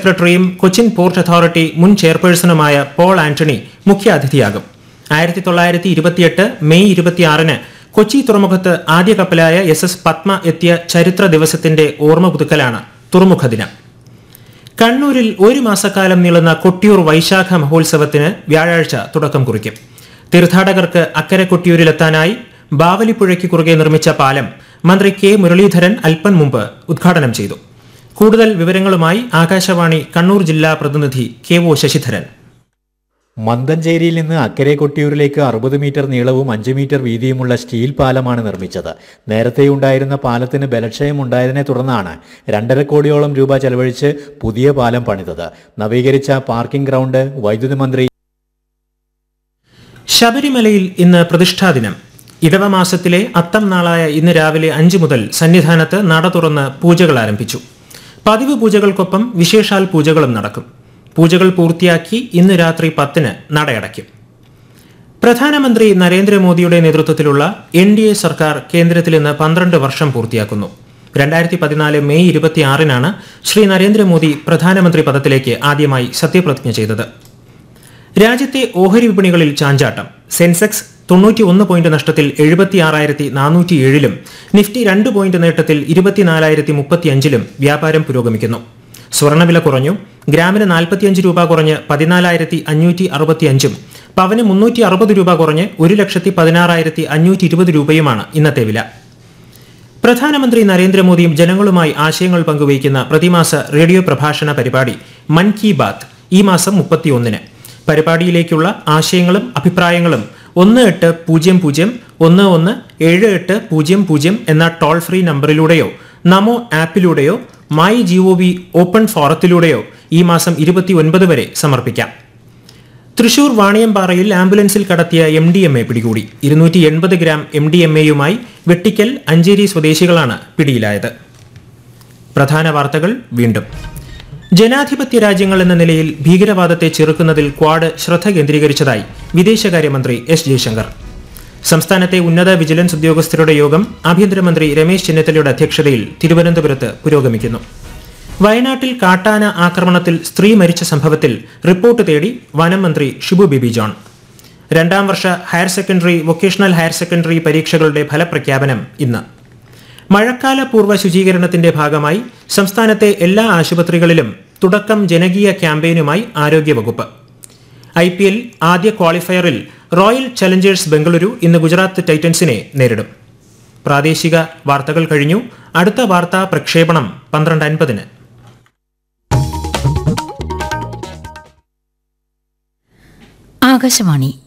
സെക്രട്ടറിയും Cochin port authority മുൻ ചെയർപേഴ്സണുമായ Paul Antony മുഖ്യാതിഥിയാകും ആയിരത്തി തൊള്ളായിരത്തി ഇരുപത്തിയെട്ട് മെയ് ഇരുപത്തിയാറിന് കൊച്ചി തുറമുഖത്ത് ആദ്യ കപ്പലായ എസ് എസ് പത്മ എത്തിയ ചരിത്ര ദിവസത്തിന്റെ ഓർമ്മ പുതുക്കലാണ് തുറമുഖ ദിനം കണ്ണൂരിൽ ഒരു മാസക്കാലം നീളുന്ന കൊട്ടിയൂർ വൈശാഖ മഹോത്സവത്തിന് വ്യാഴാഴ്ച തുടക്കം കുറിക്കും തീർത്ഥാടകർക്ക് അക്കരെ കൊട്ടിയൂരിലെത്താനായി ബാവലിപ്പുഴയ്ക്ക് കുറുകെ നിർമ്മിച്ച പാലം മന്ത്രി കെ മുരളീധരൻ അല്പം മുമ്പ് ഉദ്ഘാടനം ചെയ്തു കൂടുതൽ വിവരങ്ങളുമായി ആകാശവാണി കണ്ണൂർ ജില്ലാ പ്രതിനിധി കെ ഒ ശശിധരൻ മന്തഞ്ചേരിയിൽ നിന്ന് അക്കരെ കൊട്ടിയൂരിലേക്ക് അറുപത് മീറ്റർ നീളവും അഞ്ച് മീറ്റർ വീതിയുമുള്ള സ്റ്റീൽ പാലമാണ് നിർമ്മിച്ചത് നേരത്തെയുണ്ടായിരുന്ന പാലത്തിന് ബലക്ഷയം ഉണ്ടായതിനെ തുടർന്നാണ് രണ്ടര കോടിയോളം രൂപ ചെലവഴിച്ച് പുതിയ പാലം പണിതത് നവീകരിച്ച പാർക്കിംഗ് ഗ്രൗണ്ട് വൈദ്യുതി മന്ത്രി ശബരിമലയിൽ ഇന്ന് പ്രതിഷ്ഠാദിനം ഇടവമാസത്തിലെ അത്തം നാളായ ഇന്ന് രാവിലെ അഞ്ച് മുതൽ സന്നിധാനത്ത് നട തുറന്ന് പൂജകൾ ആരംഭിച്ചു പതിവ് പൂജകൾക്കൊപ്പം വിശേഷാൽ പൂജകളും നടക്കും പൂജകൾ പൂർത്തിയാക്കി ഇന്ന് രാത്രി പത്തിന് നടയടയ്ക്കും പ്രധാനമന്ത്രി നരേന്ദ്രമോദിയുടെ നേതൃത്വത്തിലുള്ള എൻ ഡി എ സർക്കാർ കേന്ദ്രത്തിൽ ഇന്ന് പന്ത്രണ്ട് വർഷം പൂർത്തിയാക്കുന്നു രണ്ടായിരത്തി പതിനാല് മെയ് ഇരുപത്തിയാറിനാണ് ശ്രീ നരേന്ദ്രമോദി പ്രധാനമന്ത്രി പദത്തിലേക്ക് ആദ്യമായി സത്യപ്രതിജ്ഞ ചെയ്തത് രാജ്യത്തെ ഓഹരി വിപണികളിൽ ചാഞ്ചാട്ടം സെൻസെക്സ് തൊണ്ണൂറ്റി ഒന്ന് പോയിന്റ് നഷ്ടത്തിൽ എഴുപത്തിയാറായിരത്തി നാനൂറ്റി ഏഴിലും നിഫ്റ്റി രണ്ട് പോയിന്റ് നേട്ടത്തിൽ ഇരുപത്തിനാലായിരത്തി മുപ്പത്തിയഞ്ചിലും വ്യാപാരം പുരോഗമിക്കുന്നു സ്വർണ്ണവില കുറഞ്ഞു ഗ്രാമിന് നാൽപ്പത്തിയഞ്ച് രൂപ കുറഞ്ഞ് പതിനാലായിരത്തി അഞ്ഞൂറ്റി അറുപത്തിയഞ്ചും പവന് മുന്നൂറ്റി അറുപത് രൂപ കുറഞ്ഞ് ഒരു ലക്ഷത്തി പതിനാറായിരത്തി അഞ്ഞൂറ്റി ഇരുപത് രൂപയുമാണ് ഇന്നത്തെ വില പ്രധാനമന്ത്രി നരേന്ദ്രമോദിയും ജനങ്ങളുമായി ആശയങ്ങൾ പങ്കുവയ്ക്കുന്ന പ്രതിമാസ റേഡിയോ പ്രഭാഷണ പരിപാടി മൻ കി ബാത്ത് ഈ മാസം മുപ്പത്തിയൊന്നിന് പരിപാടിയിലേക്കുള്ള ആശയങ്ങളും അഭിപ്രായങ്ങളും ഒന്ന് എട്ട് പൂജ്യം പൂജ്യം ഒന്ന് ഒന്ന് ഏഴ് എട്ട് പൂജ്യം പൂജ്യം എന്ന ടോൾ ഫ്രീ നമ്പറിലൂടെയോ നമോ ആപ്പിലൂടെയോ മൈ ജിഒ വി ഓപ്പൺ ഫോറത്തിലൂടെയോ ഈ മാസം ഇരുപത്തി ഒൻപത് വരെ സമർപ്പിക്കാം തൃശൂർ വാണിയമ്പാറയിൽ ആംബുലൻസിൽ കടത്തിയ എം ഡി എം എ പിടികൂടി ഇരുന്നൂറ്റി എൺപത് ഗ്രാം എം ഡി എം എയുമായി വെട്ടിക്കൽ അഞ്ചേരി സ്വദേശികളാണ് പിടിയിലായത് പ്രധാന വാർത്തകൾ വീണ്ടും ജനാധിപത്യ രാജ്യങ്ങൾ എന്ന നിലയിൽ ഭീകരവാദത്തെ ചെറുക്കുന്നതിൽ ക്വാഡ് ശ്രദ്ധ കേന്ദ്രീകരിച്ചതായി വിദേശകാര്യമന്ത്രി എസ് ജയശങ്കർ സംസ്ഥാനത്തെ ഉന്നത വിജിലൻസ് ഉദ്യോഗസ്ഥരുടെ യോഗം ആഭ്യന്തരമന്ത്രി രമേശ് ചെന്നിത്തലയുടെ അധ്യക്ഷതയിൽ തിരുവനന്തപുരത്ത് പുരോഗമിക്കുന്നു വയനാട്ടിൽ കാട്ടാന ആക്രമണത്തിൽ സ്ത്രീ മരിച്ച സംഭവത്തിൽ റിപ്പോർട്ട് തേടി വനം മന്ത്രി ഷിബു ബേബി ജോൺ രണ്ടാം വർഷ higher secondary vocational higher secondary പരീക്ഷകളുടെ ഫലപ്രഖ്യാപനം ഇന്ന് മഴക്കാല പൂർവ്വ ശുചീകരണത്തിന്റെ ഭാഗമായി സംസ്ഥാനത്തെ എല്ലാ ആശുപത്രികളിലും തുടക്കം ജനകീയ ക്യാമ്പയിനുമായി ആരോഗ്യവകുപ്പ് ഐ പി എൽ ആദ്യ ക്വാളിഫയറിൽ റോയൽ ചലഞ്ചേഴ്സ് ബംഗളൂരു ഇന്ന് ഗുജറാത്ത് ടൈറ്റൻസിനെ നേരിടും പ്രാദേശിക വാർത്തകൾ കഴിഞ്ഞു അടുത്ത വാർത്താ പ്രക്ഷേപണം പന്ത്രണ്ട് അൻപതിന് ആകാശവാണി